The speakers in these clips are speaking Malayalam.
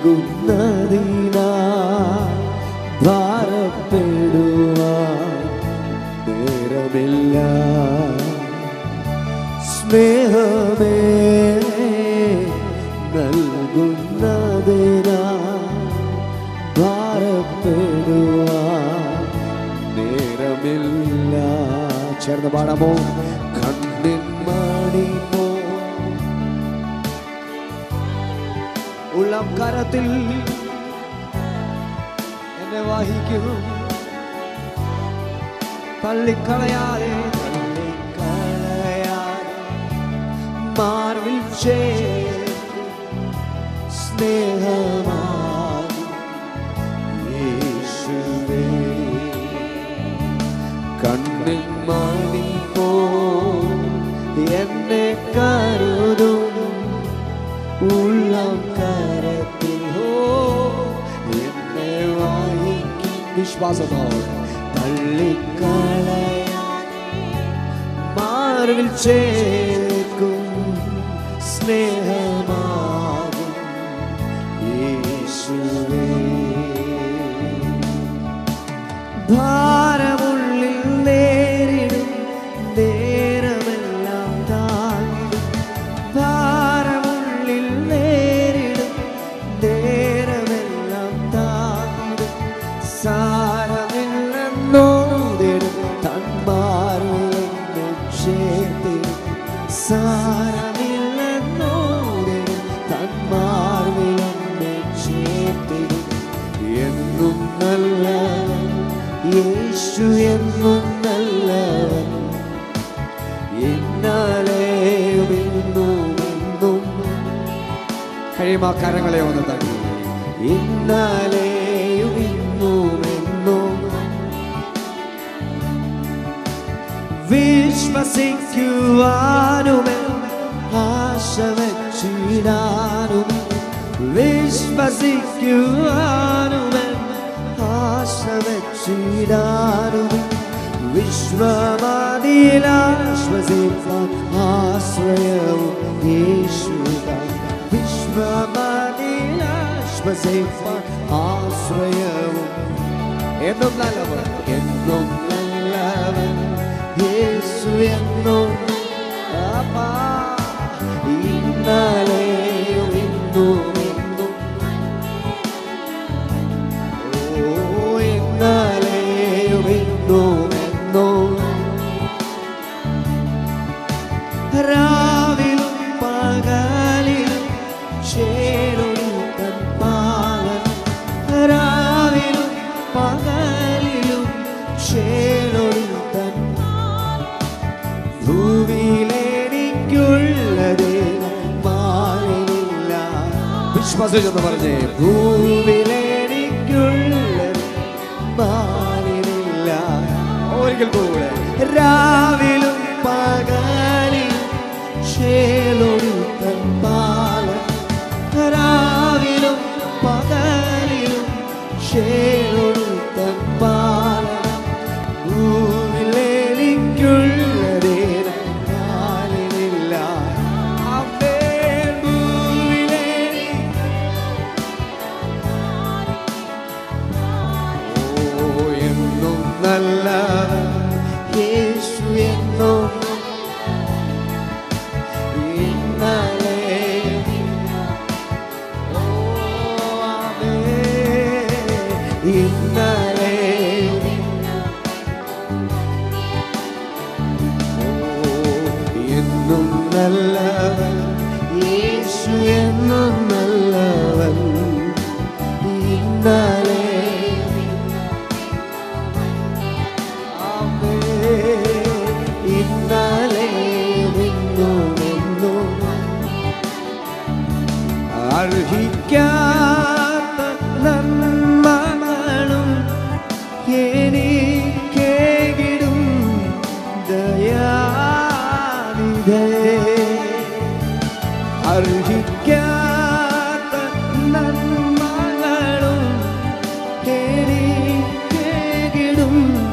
നൽകുന്നതിനാ ഭാരപ്പെടുവാൻ നേരമില്ല സ്നേഹമേ നൽകുന്നതിനാ ഭാരപ്പെടുവാൻ നേരമില്ല ചേർന്ന് പാടാമോ കണ്ണിൻ മണി പോ ഉള്ളം കരത്തിൽ എന്നെ വഹിക്കും തള്ളിക്കളയാതെ തള്ളിക്കളയാതെ മാർവിൽ ചേർക്കും സ്നേഹമാകും യേശുവേ കണ്ണിൻ മണി പോ എന്നെ കരുതും ഉള്ളം കരത്തിൽ ഹോ എന്നെ വായിക്കും വിശ്വാസത്തോടെ തള്ളിക്കളയാ മാറിൽ ചേർക്കും സ്നേഹമാകും യേശുവേ ഭാരമുള്ളിൽ നേരിടും നേരമെല്ലാം താങ്ങിടും ഭാരമുള്ളിൽ നേരിടും നേരമെല്ലാം താങ്ങിടും സാരമില്ലെന്നോതിടും തന്മാറിലെന്നെ ചേർത്തിടും സാരമില്ലെന്നോതിടും തന്മാറിലെന്നെ ചേർത്തിടും എന്നും നല്ലവൻ യേശു എന്നും നല്ലവൻ ഇന്നലെയും ഇന്നും എന്നും കഴിയുമ്പോൾ ആ കരങ്ങളെ ഒന്ന് തട്ടി ഇന്നലെയും ഇന്നും എന്നും വിശ്വസിക്കുവാനുമേ ആശ വെച്ചിടാനുമേ വിശ്വസിക്കുവാനുമേ ആശ വെച്ചിടാനുമേ വിശ്വമതിലാശ്വസിപ്പാൻ ആശ്രയവും യേശുദാൻ വിശ്വമതിലാശ്വസിപ്പാൻ ആശ്രയവും എന്നും നല്ലവൻ എന്നും നല്ലവൻ യേശു എന്നും അപ്പാ ഇന്നലെയും ഇന്നും എന്നും ഓ ഇന്നലെയും ഇന്നും എന്നും രാവിലും പകലിലും ചേരുന്നു തൻ പാലൻ രാവിലും പകലിലും ചേരുന്നു തൻ ഭൂവിയിലെനിക്കുള്ളത് മാറില്ല വിശ്വാസിച്ചെന്ന് പറഞ്ഞേ ഭൂവിലെനിക്കുള്ളത് മാറില്ല ഒരിക്കൽ കൂടെ രാവിലും പകലിലും ചേലൊടുത്തൻ പാലൻ രാവിലും പകലിലും ചേലൊടുത്തൻ പാലൻ ഭൂവിലെനിക്കുള്ളതേന കാലിലില്ല അമ്മേ ഭൂവിലെനി ഓ എന്നും നല്ല യേശു എന്നും ഇന്നലെ ഓ ആമേ ഇന്നലെ എന്നും നല്ലവൻ യേശു എന്നും നല്ലവൻ ഇന്നലെ ആമേ, ഇന്നലെ ഇന്നും എന്നും അർഹിക്കാത്ത നന്മകളും എനിക്കേകിടും ദയാനിധേ അർഹിക്കാത്ത നന്മകളും എനിക്കേകിടും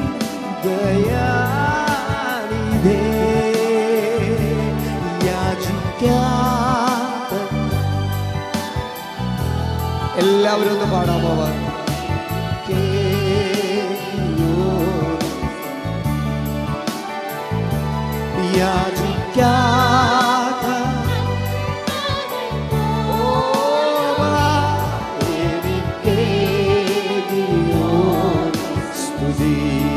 ദയാനിധേ യാചിക്കാത്ത എല്ലാവരും ഒന്ന് പാടാമോ വാ. യാചിക്കാത്ത സ്തുതി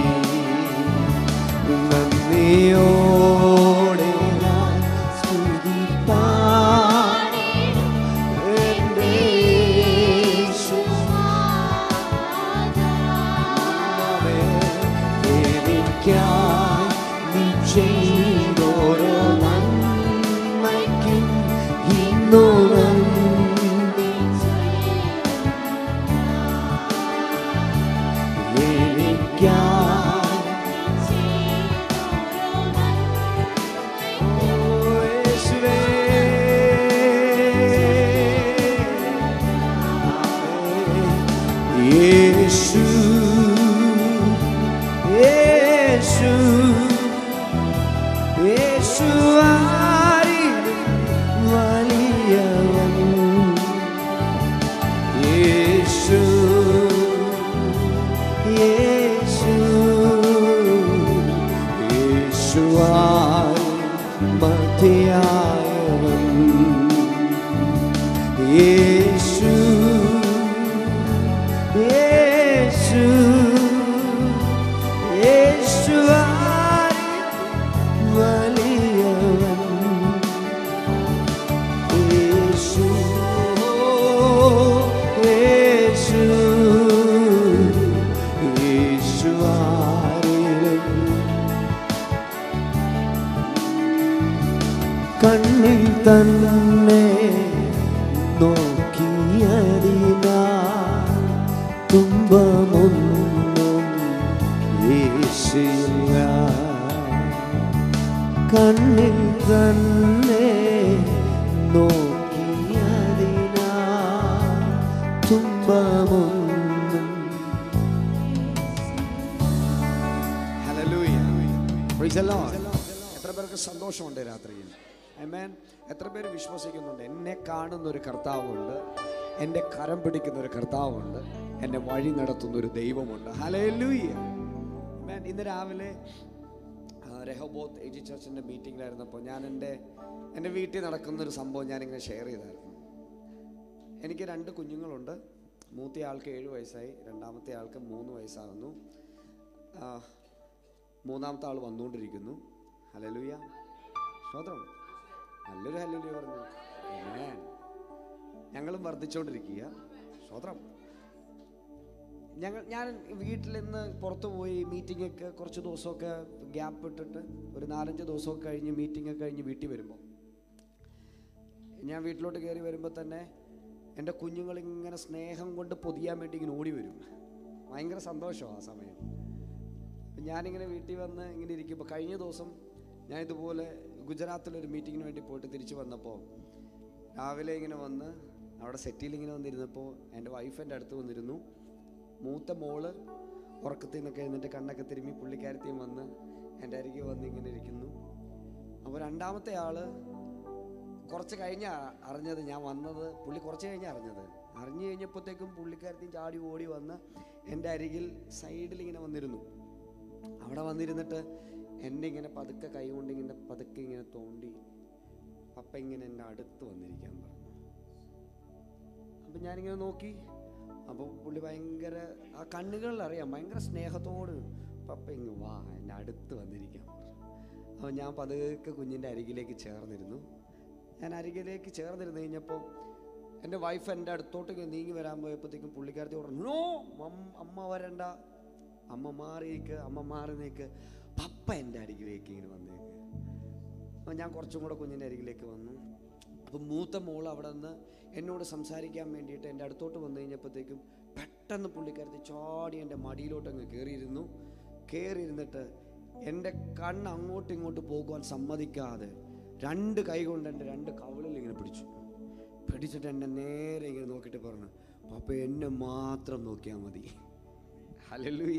നന്ദിയോടെ ഞാൻ സ്തുതിപ്പാൻ എൻ്റെ യേശുനാമേ, എനിക്കായി നീ ചെയ്തോരോ നന്മയ്ക്കും ഇന്നു നന്ദി എനിക്കായി ഓ യേശുവേ യേശു യേശു യേശു ആരിലും വലിയവൻ യേശു യേശു യേശുവായി മതിയായവൻ യേശു യേശു യേശുവായി വലിയവൻ യേശു യേശു യേശുവാരിലും കണ്ണിൽ തന്നെ നോക്കിയതിനാ തുമ്പമൊന്നും യേശില്ല കണ്ണിൽ തന്നെ നോക്കിയതിനാ തുമ്പമൊന്നും Praise the Lord. എത്ര പേർക്ക് സന്തോഷമുണ്ട് രാത്രിയിൽ Amen. എത്ര പേര് വിശ്വസിക്കുന്നുണ്ട് എന്നെ കാണുന്ന ഒരു കർത്താവുണ്ട് എൻ്റെ കരം പിടിക്കുന്ന ഒരു കർത്താവുണ്ട് എന്നെ വഴി നടത്തുന്ന ഒരു ദൈവമുണ്ട് ഹലൂയ്യ ഇന്ന് രാവിലെ ആ, രഹബോത്ത് എജി ചർച്ചിൻ്റെ മീറ്റിങ്ങിലായിരുന്നപ്പോൾ ഞാൻ എൻ്റെ എൻ്റെ വീട്ടിൽ നടക്കുന്ന ഒരു സംഭവം ഞാനിങ്ങനെ ഷെയർ ചെയ്തായിരുന്നു എനിക്ക് രണ്ട് കുഞ്ഞുങ്ങളുണ്ട് മൂത്ത ആൾക്ക് ഏഴ് വയസ്സായി രണ്ടാമത്തെ ആൾക്ക് മൂന്ന് വയസ്സാകുന്നു ആ, മൂന്നാമത്തെ ആൾ വന്നുകൊണ്ടിരിക്കുന്നു ഹലലുയ സ്വതം നല്ലൊരു ഹലലുയ പറഞ്ഞു Amen. ഞങ്ങളും വർദ്ധിച്ചുകൊണ്ടിരിക്കുക സ്വതം ഞങ്ങൾ ഞാൻ വീട്ടിൽ നിന്ന് പുറത്തു പോയി മീറ്റിംഗ് ഒക്കെ കുറച്ച് ദിവസമൊക്കെ ഗ്യാപ്പ് ഇട്ടിട്ട് ഒരു നാലഞ്ച് ദിവസമൊക്കെ കഴിഞ്ഞ് മീറ്റിംഗ് ഒക്കെ കഴിഞ്ഞ് വീട്ടിൽ വരുമ്പോൾ ഞാൻ വീട്ടിലോട്ട് കയറി വരുമ്പോൾ തന്നെ എൻ്റെ കുഞ്ഞുങ്ങൾ ഇങ്ങനെ സ്നേഹം കൊണ്ട് പൊതിയാൻ വേണ്ടി ഇങ്ങനെ ഓടി വരും ഭയങ്കര സന്തോഷമാണ് ആ സമയം അപ്പം ഞാനിങ്ങനെ വീട്ടിൽ വന്ന് ഇങ്ങനെ ഇരിക്കുമ്പോൾ കഴിഞ്ഞ ദിവസം ഞാൻ ഇതുപോലെ ഗുജറാത്തിലൊരു മീറ്റിങ്ങിന് വേണ്ടി പോയിട്ട് തിരിച്ചു വന്നപ്പോൾ രാവിലെ ഇങ്ങനെ വന്ന് അവിടെ സെറ്റിൽ ഇങ്ങനെ വന്നിരുന്നപ്പോൾ എൻ്റെ വൈഫ് എൻ്റെ അടുത്ത് വന്നിരുന്നു മൂത്ത മോള് ഉറക്കത്തിൽ നിന്നൊക്കെ എഴുന്നിട്ട് കണ്ണൊക്കെ തിരുമ്മി പുള്ളിക്കാരത്തെയും വന്ന് എൻ്റെ അരികെ വന്ന് ഇങ്ങനെ ഇരിക്കുന്നു അപ്പോൾ രണ്ടാമത്തെ ആള് കുറച്ച് കഴിഞ്ഞ അറിഞ്ഞത് ഞാൻ വന്നത് പുള്ളി കുറച്ച് കഴിഞ്ഞാൽ അറിഞ്ഞത് അറിഞ്ഞു കഴിഞ്ഞപ്പോഴത്തേക്കും പുള്ളിക്കാരത്തെയും ചാടി ഓടി വന്ന് എൻ്റെ അരികിൽ സൈഡിൽ ഇങ്ങനെ വന്നിരുന്നു അവിടെ വന്നിരുന്നിട്ട് എന്നെ ഇങ്ങനെ പതുക്കെ കൈ കൊണ്ട് ഇങ്ങനെ പതുക്കെ ഇങ്ങനെ തോണ്ടി പപ്പ ഇങ്ങനെ എൻ്റെ അടുത്ത് വന്നിരിക്കാൻ പറഞ്ഞു അപ്പം ഞാനിങ്ങനെ നോക്കി അപ്പോൾ പുള്ളി ഭയങ്കര ആ കണ്ണുകളിൽ അറിയാം ഭയങ്കര സ്നേഹത്തോട് പപ്പ ഇങ്ങ് വാ എൻ്റെ അടുത്ത് വന്നിരിക്കാൻ പറഞ്ഞു അപ്പോൾ ഞാൻ പതുക്കെ കുഞ്ഞിൻ്റെ അരികിലേക്ക് ചേർന്നിരുന്നു ഞാൻ അരികിലേക്ക് ചേർന്നിരുന്ന് കഴിഞ്ഞപ്പോൾ എൻ്റെ വൈഫ് എൻ്റെ അടുത്തോട്ട് ഇങ്ങനെ നീങ്ങി വരാൻ പോയപ്പോഴത്തേക്കും പുള്ളിക്കാരത്തി പറഞ്ഞു നോ അമ്മ വരണ്ട അമ്മ മാറിയേക്ക് അമ്മ മാറി നിൽക്ക് പപ്പ എൻ്റെ അരികിലേക്ക് ഇങ്ങനെ വന്നേക്ക് അപ്പോൾ ഞാൻ കുറച്ചും കൂടെ കുഞ്ഞിൻ്റെ അരികിലേക്ക് വന്നു അപ്പം മൂത്ത മോൾ അവിടെ നിന്ന് എന്നോട് സംസാരിക്കാൻ വേണ്ടിയിട്ട് എൻ്റെ അടുത്തോട്ട് വന്നു കഴിഞ്ഞപ്പോഴത്തേക്കും പെട്ടെന്ന് പുള്ളിക്കാരത്തി ചാടി എൻ്റെ മടിയിലോട്ട് അങ്ങ് കയറിയിരുന്നു കയറിയിരുന്നിട്ട് എൻ്റെ കണ്ണ് അങ്ങോട്ടും ഇങ്ങോട്ട് പോകുവാൻ സമ്മതിക്കാതെ രണ്ട് കൈ കൊണ്ട് എൻ്റെ രണ്ട് കവിളിൽ ഇങ്ങനെ പിടിച്ചു പിടിച്ചിട്ട് എന്നെ നേരെ ഇങ്ങനെ നോക്കിയിട്ട് പറഞ്ഞു പപ്പ എന്നെ മാത്രം നോക്കിയാൽ മതി ഹലലുയ്യ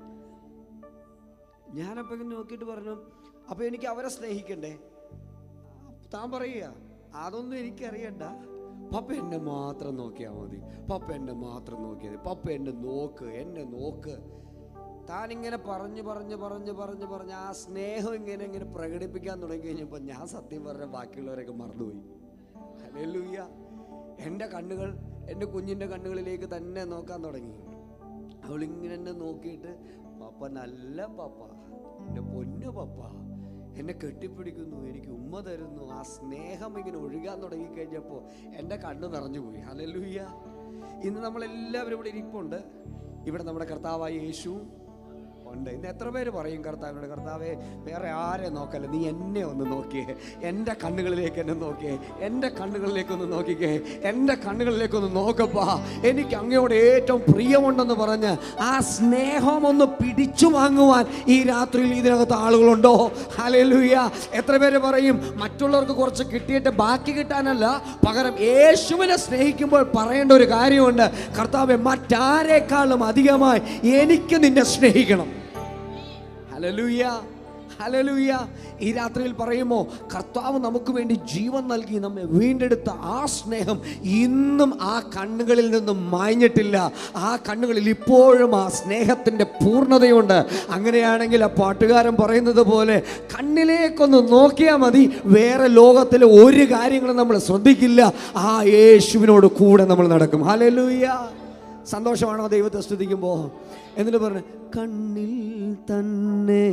ഞാനപ്പോൾ ഇങ്ങനെ നോക്കിയിട്ട് പറഞ്ഞു അപ്പോൾ എനിക്ക് അവരെ സ്നേഹിക്കണ്ടേ താൻ പറയുക അതൊന്നും എനിക്കറിയണ്ട പപ്പ എന്നെ മാത്രം നോക്കിയാൽ മതി പപ്പ എന്നെ മാത്രം നോക്കിയാൽ മതി പപ്പ എന്നെ നോക്ക് എന്നെ നോക്ക് താനിങ്ങനെ പറഞ്ഞു പറഞ്ഞ് പറഞ്ഞ് പറഞ്ഞ് പറഞ്ഞ് ആ സ്നേഹം ഇങ്ങനെ ഇങ്ങനെ പ്രകടിപ്പിക്കാൻ തുടങ്ങി കഴിഞ്ഞപ്പോൾ ഞാൻ സത്യം പറഞ്ഞ ബാക്കിയുള്ളവരൊക്കെ മറന്നുപോയി ഹല്ലേലൂയ എൻ്റെ കണ്ണുകൾ എൻ്റെ കുഞ്ഞിൻ്റെ കണ്ണുകളിലേക്ക് തന്നെ നോക്കാൻ തുടങ്ങി അവളിങ്ങനെ എന്നെ നോക്കിയിട്ട് പപ്പ നല്ല പപ്പ എൻ്റെ പൊന്നു പപ്പ എന്നെ കെട്ടിപ്പിടിക്കുന്നു എനിക്ക് ഉമ്മ തരുന്നു ആ സ്നേഹം ഇങ്ങനെ ഒഴുകാൻ തുടങ്ങി കഴിഞ്ഞപ്പോൾ എൻ്റെ കണ്ണ് നിറഞ്ഞുപോയി ഹല്ലേലൂയ ഇന്ന് നമ്മളെല്ലാവരും ഇവിടെ ഇരിപ്പുണ്ട് ഇവിടെ നമ്മുടെ കർത്താവായ യേശു ഉണ്ട് ഇന്ന് എത്ര പേര് പറയും കർത്താവിനോട് കർത്താവെ വേറെ ആരെ നോക്കല്ല നീ എന്നെ ഒന്ന് നോക്കിയേ എൻ്റെ കണ്ണുകളിലേക്ക് എന്നെ നോക്കിയേ എൻ്റെ കണ്ണുകളിലേക്കൊന്ന് നോക്കിക്കേ എൻ്റെ കണ്ണുകളിലേക്കൊന്ന് നോക്കപ്പാ എനിക്ക് അങ്ങയോട് ഏറ്റവും പ്രിയമുണ്ടെന്ന് പറഞ്ഞ് ആ സ്നേഹം ഒന്ന് പിടിച്ചു വാങ്ങുവാൻ ഈ രാത്രിയിൽ ഇതിനകത്ത് ആളുകളുണ്ടോ ഹല്ലേലൂയ എത്ര പേര് പറയും മറ്റുള്ളവർക്ക് കുറച്ച് കിട്ടിയിട്ട് ബാക്കി കിട്ടാനല്ല പകരം യേശുവിനെ സ്നേഹിക്കുമ്പോൾ പറയേണ്ട ഒരു കാര്യമുണ്ട് കർത്താവെ മറ്റാരേക്കാളും അധികമായി എനിക്ക് നിന്നെ സ്നേഹിക്കണം ഹലലൂയ ഹലലൂയ ഈ രാത്രിയിൽ പറയുമോ കർത്താവ് നമുക്ക് വേണ്ടി ജീവൻ നൽകി നമ്മെ വീണ്ടെടുത്ത ആ സ്നേഹം ഇന്നും ആ കണ്ണുകളിൽ നിന്നും മാഞ്ഞിട്ടില്ല ആ കണ്ണുകളിൽ ഇപ്പോഴും ആ സ്നേഹത്തിൻ്റെ പൂർണ്ണതയുണ്ട് അങ്ങനെയാണെങ്കിൽ ആ പാട്ടുകാരൻ പറയുന്നത് പോലെ കണ്ണിലേക്കൊന്ന് നോക്കിയാൽ മതി വേറെ ലോകത്തിലെ ഒരു കാര്യങ്ങളും നമ്മൾ ശ്രദ്ധിക്കില്ല ആ യേശുവിനോട് കൂടെ നമ്മൾ നടക്കും ഹലലൂയ സന്തോഷമാണോ ദൈവത്തെ സ്തുതിക്കുമ്പോൾ എന്നിട്ട് പറഞ്ഞു കണ്ണിൽ തന്നെ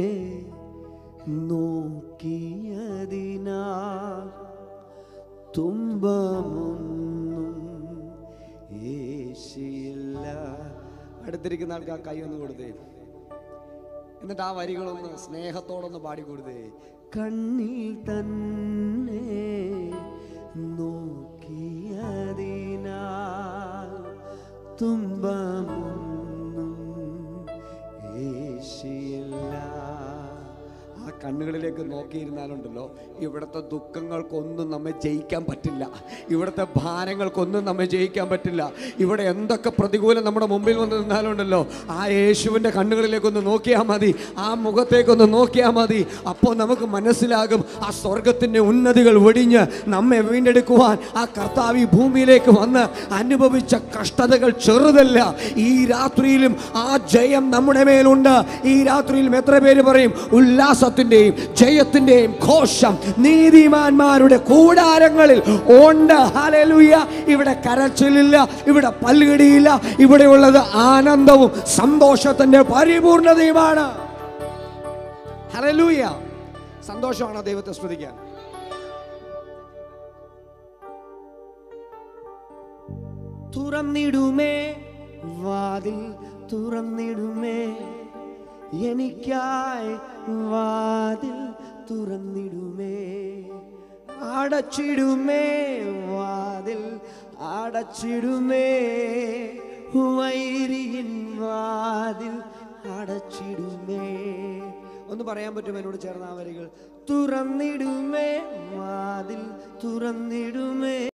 നോക്കിയതിനാ തുമ്പമൊന്നും ഏശിയില്ല അടുത്തിരിക്കുന്ന ആൾക്ക് ആ കൈ ഒന്ന് കൊടുത്തേ എന്നിട്ട് ആ വരികളൊന്ന് സ്നേഹത്തോടൊന്ന് പാടി കൊടുത്തേ കണ്ണിൽ തന്നെ നോക്കിയതിനാൽ തുമ്പമൊന്നും ഏശിയില്ല ആ കണ്ണുകളിലേക്ക് നോക്കിയിരുന്നാലുണ്ടല്ലോ ഇവിടുത്തെ ദുഃഖങ്ങൾക്കൊന്നും നമ്മെ ജയിക്കാൻ പറ്റില്ല ഇവിടുത്തെ ഭാരങ്ങൾക്കൊന്നും നമ്മെ ജയിക്കാൻ പറ്റില്ല ഇവിടെ എന്തൊക്കെ പ്രതികൂലം നമ്മുടെ മുമ്പിൽ വന്ന് നിന്നാലുണ്ടല്ലോ ആ യേശുവിൻ്റെ കണ്ണുകളിലേക്കൊന്ന് നോക്കിയാൽ മതി ആ മുഖത്തേക്കൊന്ന് നോക്കിയാൽ മതി അപ്പോൾ നമുക്ക് മനസ്സിലാകും ആ സ്വർഗത്തിൻ്റെ ഉന്നതികൾ വെടിഞ്ഞ് നമ്മെ വീണ്ടെടുക്കുവാൻ ആ കർത്താവ് ഈ ഭൂമിയിലേക്ക് വന്ന് അനുഭവിച്ച കഷ്ടതകൾ ചെറുതല്ല ഈ രാത്രിയിലും ആ ജയം നമ്മുടെ മേലുണ്ട് ഈ രാത്രിയിലും എത്ര പേര് പറയും ഉല്ലാസത്തിന്റെയും ജയത്തിന്റെയും ഘോഷം നീതിമാന്മാരുടെ കൂടാരങ്ങളിൽ ഉണ്ട് ഹല്ലേലൂയ ഇവിടെ കരച്ചിലില്ല ഇവിടെ പല്ലുകടിയില്ല ഇവിടെ ഉള്ളത് ആനന്ദവും സന്തോഷത്തിന്റെ പരിപൂർണതയുമാണ് ഹല്ലേലൂയ സന്തോഷമാണോ ദൈവത്തെ സ്തുതിക്കാൻ തുറന്നിടുമേ വാതിൽ തുറന്നിടുമേ എനിക്കായി വാതിൽ തുറന്നിടുമേ അടച്ചിടുമേ വാതിൽ അടച്ചിടുമേ വൈരിയിൻ വാതിൽ അടച്ചിടുമേ ഒന്ന് പറയാൻ പറ്റുമോ എന്നോട് ചേർന്ന ആ വരികൾ തുറന്നിടുമേ വാതിൽ തുറന്നിടുമേ